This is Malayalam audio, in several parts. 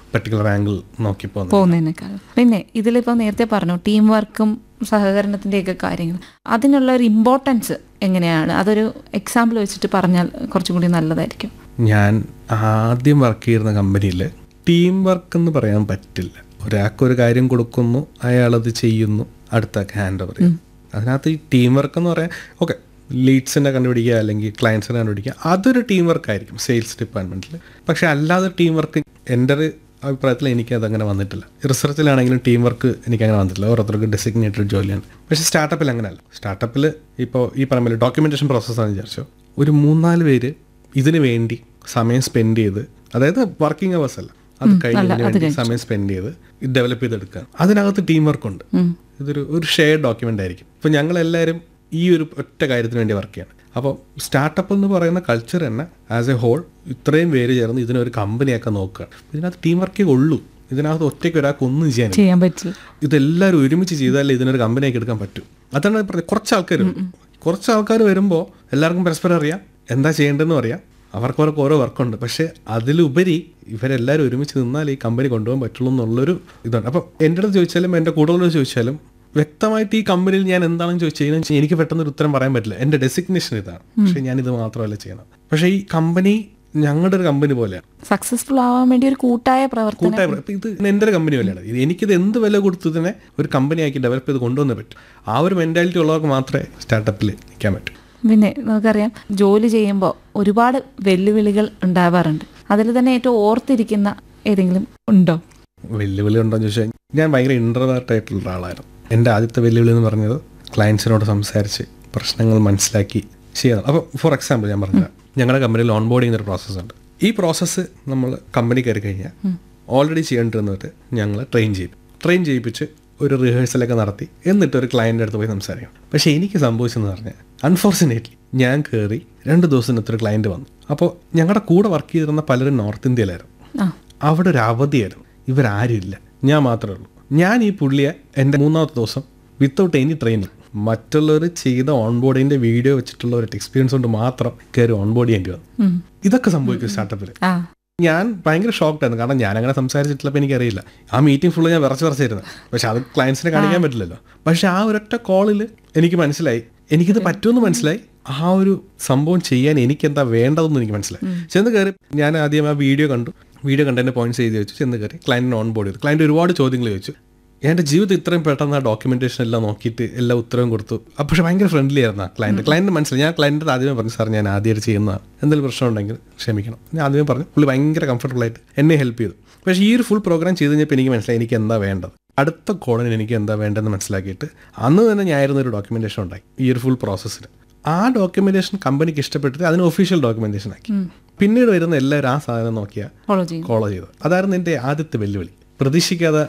പെർട്ടിക്കുലർ ആംഗിൾ നോക്കി പോകുന്നത് പോകുന്നതിനേക്കാൾ പിന്നെ ഇതിലിപ്പോൾ നേരത്തെ പറഞ്ഞു ടീം വർക്കും സഹകരണത്തിൻ്റെയൊക്കെ കാര്യങ്ങൾ അതിനുള്ള ഒരു ഇമ്പോർട്ടൻസ് എങ്ങനെയാണ് അതൊരു എക്സാമ്പിൾ വെച്ചിട്ട് പറഞ്ഞാൽ കുറച്ചും കൂടി നല്ലതായിരിക്കും ഞാൻ ആദ്യം വർക്ക് ചെയ്യുന്ന കമ്പനിയിൽ ടീം വർക്ക് എന്ന് പറയാൻ പറ്റില്ല ഒരാൾക്ക് ഒരു കാര്യം കൊടുക്കുന്നു അയാളത് ചെയ്യുന്നു അടുത്ത ഹാൻഡ് ഓവർ ചെയ്യും അതിനകത്ത് ഈ ടീം വർക്ക് എന്ന് പറയാൻ ഓക്കെ ലീഡ്സിനെ കണ്ടുപിടിക്കുക അല്ലെങ്കിൽ ക്ലയൻസിനെ കണ്ടുപിടിക്കുക അതൊരു ടീം വർക്ക് ആയിരിക്കും സെയിൽസ് ഡിപ്പാർട്ട്മെന്റിൽ പക്ഷെ അല്ലാതെ ടീം വർക്ക് എൻ്റെ ഒരു അഭിപ്രായത്തിൽ എനിക്ക് അതങ്ങനെ വന്നിട്ടില്ല റിസർച്ചിലാണെങ്കിലും ടീം വർക്ക് എനിക്ക് അങ്ങനെ വന്നിട്ടില്ല ഓരോരുത്തർക്ക് ഡെസിഗ്നേറ്റഡ് ജോലിയാണ് പക്ഷേ സ്റ്റാർട്ടപ്പിൽ അങ്ങനെയല്ല സ്റ്റാർട്ടപ്പിൽ ഇപ്പോൾ ഈ പറഞ്ഞ ഡോക്യുമെന്റേഷൻ പ്രോസസ്സാണെന്ന് വിചാരിച്ചോ ഒരു മൂന്നാല് പേര് ഇതിന് വേണ്ടി സമയം സ്പെൻഡ് ചെയ്ത് അതായത് വർക്കിംഗ് അവേഴ്സ് അല്ല അത് കഴിഞ്ഞതിന് വേണ്ടി സമയം സ്പെൻഡ് ചെയ്ത് ഇത് ഡെവലപ്പ് ചെയ്തെടുക്കാൻ അതിനകത്ത് ടീം വർക്ക് ഉണ്ട് ഇതൊരു ഒരു ഷെയർഡ് ഡോക്യുമെന്റ് ആയിരിക്കും ഇപ്പം ഞങ്ങളെല്ലാവരും ഈ ഒരു ഒറ്റ കാര്യത്തിന് വേണ്ടി വർക്ക് ചെയ്യണം അപ്പോൾ സ്റ്റാർട്ടപ്പ് എന്ന് പറയുന്ന കൾച്ചർ തന്നെ ആസ് എ ഹോൾ ഇത്രയും പേര് ചേർന്ന് ഇതിനൊരു കമ്പനിയൊക്കെ നോക്കുകയാണ് ഇതിനകത്ത് ടീം വർക്കേ ഉള്ളൂ ഇതിനകത്ത് ഒറ്റയ്ക്ക് ഒരാൾക്ക് ഒന്നും ചെയ്യാൻ ചെയ്യാൻ പറ്റില്ല ഇതെല്ലാവരും ഒരുമിച്ച് ചെയ്താലേ ഇതിനൊരു കമ്പനിയൊക്കെ എടുക്കാൻ പറ്റും അതാണ് ഞാൻ പറഞ്ഞത് കുറച്ച് ആൾക്കാർ വരും കുറച്ച് ആൾക്കാർ വരുമ്പോൾ എല്ലാവർക്കും പരസ്പരം അറിയാം എന്താ ചെയ്യേണ്ടതെന്നും അറിയാം അവർക്ക് അവർക്ക് ഓരോ വർക്കുണ്ട് പക്ഷേ അതിലുപരി ഇവരെല്ലാവരും ഒരുമിച്ച് നിന്നാൽ ഈ കമ്പനി കൊണ്ടുപോകാൻ പറ്റുള്ളൂ എന്നുള്ളൊരു ഇതാണ് അപ്പം എൻ്റെ അടുത്ത് ചോദിച്ചാലും എൻ്റെ കൂടുതലോട് ചോദിച്ചാലും വ്യക്തമായിട്ട് ഈ കമ്പനിയിൽ ഞാൻ എന്താണെന്ന് ചോദിച്ചു കഴിഞ്ഞാൽ എനിക്ക് പെട്ടെന്ന് ഒരു ഉത്തരം പറയാൻ പറ്റില്ല എൻ്റെ ഡെസിഗ്നേഷൻ ഇതാണ് പക്ഷേ ഞാൻ ഇത് മാത്രമല്ല ചെയ്യണം പക്ഷേ ഈ കമ്പനി ഞങ്ങളുടെ ഒരു കമ്പനി പോലെയാണ് സക്സസ്ഫുൾ ആവാൻ വേണ്ടി ഒരു കൂട്ടായ പ്രവർത്തനം കൂട്ടായ പ്ര- ഇപ്പൊ ഇത് എൻ്റെ ഒരു കമ്പനി പോലെയാണ് ഇത് എനിക്കിത് എന്ത് വില കൊടുത്തു തന്നെ ഒരു കമ്പനി ആക്കി ഡെവലപ്പ് ചെയ്ത് കൊണ്ടുവന്നേ പറ്റും ആ ഒരു മെന്റാലിറ്റി ഉള്ളവർക്ക് മാത്രമേ സ്റ്റാർട്ടപ്പിൽ നിൽക്കാൻ പറ്റൂ പിന്നെ നമുക്കറിയാം ജോലി ചെയ്യുമ്പോൾ ഒരുപാട് വെല്ലുവിളികൾ ഉണ്ടാവാറുണ്ട് അതിൽ തന്നെ ഏറ്റവും ഓർത്തിരിക്കുന്ന ഏതെങ്കിലും ഉണ്ടോ വെല്ലുവിളി ഉണ്ടോ എന്ന് ചോദിച്ചാൽ ഞാൻ ഭയങ്കര ഇൻട്രവേർട്ട് ആയിട്ടുള്ള ആളായിരുന്നു എൻ്റെ ആദ്യത്തെ വെല്ലുവിളി എന്ന് പറഞ്ഞത് ക്ലയൻസിനോട് സംസാരിച്ച് പ്രശ്നങ്ങൾ മനസ്സിലാക്കി ചെയ്യണം അപ്പോൾ ഫോർ എക്സാമ്പിൾ ഞാൻ പറഞ്ഞ ഞങ്ങളുടെ കമ്പനിയിൽ ഓൺ ബോർഡ് ചെയ്യുന്ന ഒരു പ്രോസസ്സ് ഉണ്ട് ഈ പ്രോസസ്സ് നമ്മൾ കമ്പനി കയറി കഴിഞ്ഞാൽ ഓൾറെഡി ചെയ്യേണ്ടിരുന്നത് ഞങ്ങൾ ട്രെയിൻ ചെയ്യും ട്രെയിൻ ചെയ്യിപ്പിച്ച് ഒരു റിഹേഴ്സലൊക്കെ നടത്തി എന്നിട്ട് ഒരു ക്ലയൻറ്റിൻ്റെ അടുത്ത് പോയി സംസാരിക്കണം പക്ഷേ എനിക്ക് സംഭവിച്ചെന്ന് പറഞ്ഞാൽ അൺഫോർച്ചുനേറ്റ്ലി ഞാൻ കയറി രണ്ട് ദിവസത്തിനകത്ത് ഒരു ക്ലയൻറ്റ് വന്നു അപ്പോൾ ഞങ്ങളുടെ കൂടെ വർക്ക് ചെയ്തിരുന്ന പലരും നോർത്ത് ഇന്ത്യയിലായിരുന്നു ആ അവിടെ ഒരു അവധിയായിരുന്നു ഇവരാരും ഇല്ല ഞാൻ മാത്രമേ ഉള്ളൂ ഞാൻ ഈ പുള്ളിയെ എൻ്റെ മൂന്നാമത്തെ ദിവസം വിത്തൗട്ട് എനി ട്രെയിനിങ് മറ്റുള്ളവർ ചെയ്ത ഓൺബോർഡിൻ്റെ വീഡിയോ വെച്ചിട്ടുള്ള ഒരു എക്സ്പീരിയൻസ് കൊണ്ട് മാത്രം കയറി ഓൺബോർഡ് ചെയ്യേണ്ടി വന്നു ഉം. ഇതൊക്കെ സംഭവിക്കും സ്റ്റാർട്ടപ്പിൽ ആ ഞാൻ ഭയങ്കര ഷോക്ക്ഡ് ആയിരുന്നു കാരണം ഞാൻ അങ്ങനെ സംസാരിച്ചിട്ടുള്ളപ്പോൾ എനിക്കറിയില്ല ആ മീറ്റിംഗ് ഫുള്ള് ഞാൻ വിറച്ച് വിറച്ചായിരുന്നു പക്ഷെ അത് ക്ലയൻസിനെ കാണിക്കാൻ പറ്റില്ലല്ലോ പക്ഷെ ആ ഒരൊറ്റ കോളിൽ എനിക്ക് മനസ്സിലായി എനിക്കിത് പറ്റുമെന്ന് മനസ്സിലായി ആ ഒരു സംഭവം ചെയ്യാൻ എനിക്ക് എന്താ വേണ്ടതെന്ന് എനിക്ക് മനസ്സിലായി ചെന്ന് കയറി ഞാൻ ആദ്യം ആ വീഡിയോ കണ്ടു വീഡിയോ കണ്ടതിൻ്റെ പോയിന്റ്സ് എഴുതി വെച്ചു ചെന്ന് കയറി ക്ലയൻറ്റിന് ഓൺ ബോർഡ് ചെയ്തു ക്ലയൻറ്റ് ഒരുപാട് ചോദ്യങ്ങൾ ചോദിച്ചു എൻ്റെ ജീവിതം ഇത്രയും പെട്ടെന്ന് ആ ഡോക്യുമെന്റേഷൻ എല്ലാം നോക്കിയിട്ട് എല്ലാ ഉത്തരവും കൊടുത്തു അപ്പോൾ പക്ഷേ ഭയങ്കര ഫ്രണ്ട്ലി ആയിരുന്നു ആ ക്ലയൻറ്റ് ക്ലയൻറ്റ് മനസ്സിലായി ഞാൻ ക്ലയൻറ്റ് ആദ്യമേ പറഞ്ഞു സാർ ഞാൻ ആദ്യമായിട്ട് ചെയ്യുന്നതാണ് എന്തെങ്കിലും പ്രശ്നം ഉണ്ടെങ്കിൽ ക്ഷമിക്കണം ഞാൻ ആദ്യമേ പറഞ്ഞു പുള്ളി ഭയങ്കര കംഫർട്ടബിൾ ആയിട്ട് എന്നെ ഹെൽപ്പ് ചെയ്തു പക്ഷേ ഈ ഒരു ഫുൾ പ്രോഗ്രാം ചെയ്ത് കഴിഞ്ഞപ്പോൾ എനിക്ക് മനസ്സിലായി എനിക്ക് എന്താ വേണ്ടത് അടുത്ത കോളിന് എനിക്ക് എന്താ വേണ്ടതെന്ന് മനസ്സിലാക്കിയിട്ട് അന്ന് തന്നെ ഞാനായിരുന്നു ഒരു ഡോക്യുമെന്റേഷൻ ഉണ്ടായി ഈ ഒരു ഫുൾ പ്രോസസ്സിന് ആ ഡോക്യുമെന്റേഷൻ കമ്പനിക്ക് ഇഷ്ടപ്പെട്ടിട്ട് അതിന് ഒഫീഷ്യൽ ഡോക്യുമെന്റേഷൻ ആക്കി പിന്നീട് വരുന്ന എല്ലാവരും ആ സാധനം നോക്കിയാൽ ഫോളോ ചെയ്യും കോളോ ചെയ്തത് അതായിരുന്നു എൻ്റെ ആദ്യത്തെ വെല്ലുവിളി പ്രതീക്ഷിക്കാതെ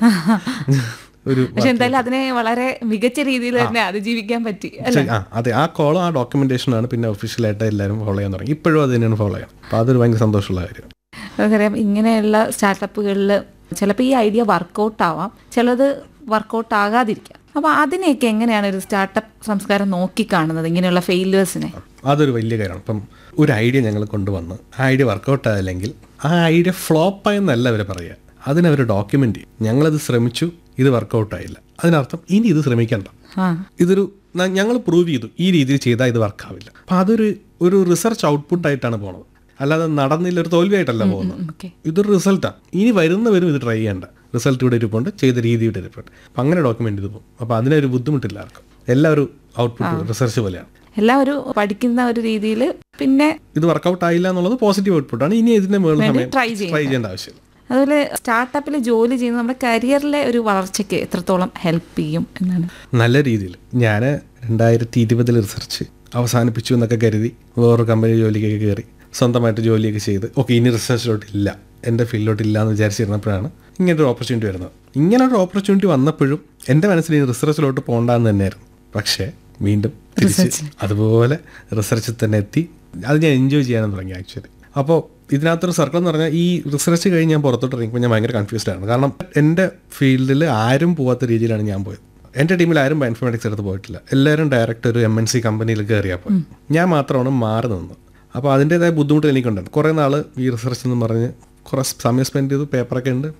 ഒരു പക്ഷെ എന്തായാലും അതിനെ വളരെ മികച്ച രീതിയിൽ തന്നെ അതിജീവിക്കാൻ പറ്റി അല്ലെ ആ അതെ ആ കോളും ആ ഡോക്യുമെന്റേഷനാണ് പിന്നെ ഒഫീഷ്യലായിട്ട് എല്ലാവരും ഫോളോ ചെയ്യാൻ തുടങ്ങി ഇപ്പോഴും അത് തന്നെയാണ് ഫോളോ ചെയ്യാൻ അപ്പോൾ അതൊരു ഭയങ്കര സന്തോഷമുള്ള കാര്യം നമുക്കറിയാം ഇങ്ങനെയുള്ള സ്റ്റാർട്ടപ്പുകളിൽ ചിലപ്പോൾ ഈ ഐഡിയ വർക്കൗട്ട് ആവാം ചിലത് വർക്കൗട്ട് ആകാതിരിക്കാം അപ്പോൾ അതിനെയൊക്കെ എങ്ങനെയാണ് ഒരു സ്റ്റാർട്ടപ്പ് സംസ്കാരം നോക്കിക്കാണുന്നത് ഇങ്ങനെയുള്ള ഫെയിലേഴ്സിനെ അതൊരു വലിയ കാര്യമാണ് അപ്പം ഒരു ഐഡിയ ഞങ്ങൾ കൊണ്ടുവന്ന് ആ ഐഡിയ വർക്കൗട്ട് ആയില്ലെങ്കിൽ ആ ഐഡിയ ഫ്ലോപ്പ് ആയെന്നല്ല അവർ പറയുക അതിനവർ ഡോക്യുമെന്റ് ചെയ്യും ഞങ്ങളത് ശ്രമിച്ചു ഇത് വർക്കൗട്ട് ആയില്ല അതിനർത്ഥം ഇനി ഇത് ശ്രമിക്കണ്ട ആ ഇതൊരു ഞങ്ങൾ പ്രൂവ് ചെയ്തു ഈ രീതിയിൽ ചെയ്താൽ ഇത് വർക്കാവില്ല അപ്പം അതൊരു ഒരു റിസർച്ച് ഔട്ട്പുട്ട് ആയിട്ടാണ് പോണത് അല്ലാതെ നടന്നില്ല ഒരു തോൽവിയായിട്ടല്ല പോകുന്നത് ഓക്കെ ഇതൊരു റിസൾട്ടാണ് ഇനി വരുന്നവരും ഇത് ട്രൈ ചെയ്യേണ്ട റിസൾട്ട് ഇവിടെ ഇരിപ്പുണ്ട് ചെയ്ത രീതി ഇവിടെ ഇരിപ്പുണ്ട് അപ്പം അങ്ങനെ ഡോക്യുമെന്റ് ചെയ്ത് പോകും അപ്പോൾ അതിനൊരു ബുദ്ധിമുട്ടില്ല ആർക്കും എല്ലാവരും ഔട്ട്പുട്ട് റിസർച്ച് പോലെയാണ് എല്ലാവരും പഠിക്കുന്ന ഒരു രീതിയിൽ പിന്നെ ഇത് വർക്കൗട്ട് ആയില്ല എന്നുള്ളത് പോസിറ്റീവ് ഔട്ട്പുട്ടാണ് ഇനി ഇതിന്റെ മുകളിൽ സമയം try ചെയ്യേണ്ട. ട്രൈ ചെയ്യേണ്ട ആവശ്യമില്ല അതുപോലെ സ്റ്റാർട്ടപ്പിൽ ജോലി ചെയ്യുന്ന നമ്മുടെ കരിയറിലെ ഒരു വളർച്ചയ്ക്ക് എത്രത്തോളം ഹെൽപ്പ് ചെയ്യും എന്നാണ് നല്ല രീതിയിൽ ഞാൻ രണ്ടായിരത്തി ഇരുപതിൽ റിസർച്ച് അവസാനിപ്പിച്ചു എന്നൊക്കെ കരുതി വേറൊരു കമ്പനി ജോലിക്കൊക്കെ കയറി സ്വന്തമായിട്ട് ജോലിയൊക്കെ ചെയ്ത് ഓക്കെ ഇനി റിസർച്ചിലോട്ട് ഇല്ല എൻ്റെ ഫീൽഡിലോട്ട് ഇല്ല എന്ന് വിചാരിച്ചിരുന്നപ്പോഴാണ് ഇങ്ങനെ ഒരു ഓപ്പർച്യൂണിറ്റി വരുന്നത് ഇങ്ങനെ ഒരു ഓപ്പർച്യൂണിറ്റി വന്നപ്പോഴും എൻ്റെ മനസ്സിൽ ഈ റിസർച്ചിലോട്ട് പോകണ്ടെന്ന് തന്നെയായിരുന്നു പക്ഷേ വീണ്ടും തിരിച്ച് അതുപോലെ റിസർച്ചിൽ തന്നെ എത്തി അത് ഞാൻ എൻജോയ് ചെയ്യാനും തുടങ്ങി ആക്ച്വലി അപ്പോൾ ഇതിനകത്തൊരു സർക്കിൾ എന്ന് പറഞ്ഞാൽ ഈ റിസർച്ച് കഴിഞ്ഞ് ഞാൻ പുറത്തോട്ട് ഇറങ്ങിയപ്പോൾ ഞാൻ ഭയങ്കര കൺഫ്യൂസ്ഡ് ആണ് കാരണം എൻ്റെ ഫീൽഡിൽ ആരും പോകാത്ത രീതിയിലാണ് ഞാൻ പോയത് എൻ്റെ ടീമിൽ ആരും ബയോഇൻഫോർമാറ്റിക്സ് എടുത്ത് പോയിട്ടില്ല എല്ലാവരും ഡയറക്റ്റ് ഒരു എം എൻ സി കമ്പനിയിൽ കയറിയാൽ പോയി ഞാൻ മാത്രമാണ് മാറി നിന്നത് അപ്പോൾ അതിൻ്റെതായ ബുദ്ധിമുട്ട് എനിക്കുണ്ടായിരുന്നു കുറേ നാൾ ഈ റിസർച്ച് എന്ന് പറഞ്ഞ് കുറേ സമയം സ്പെൻഡ് ചെയ്തു പേപ്പറൊക്കെ ഉണ്ട്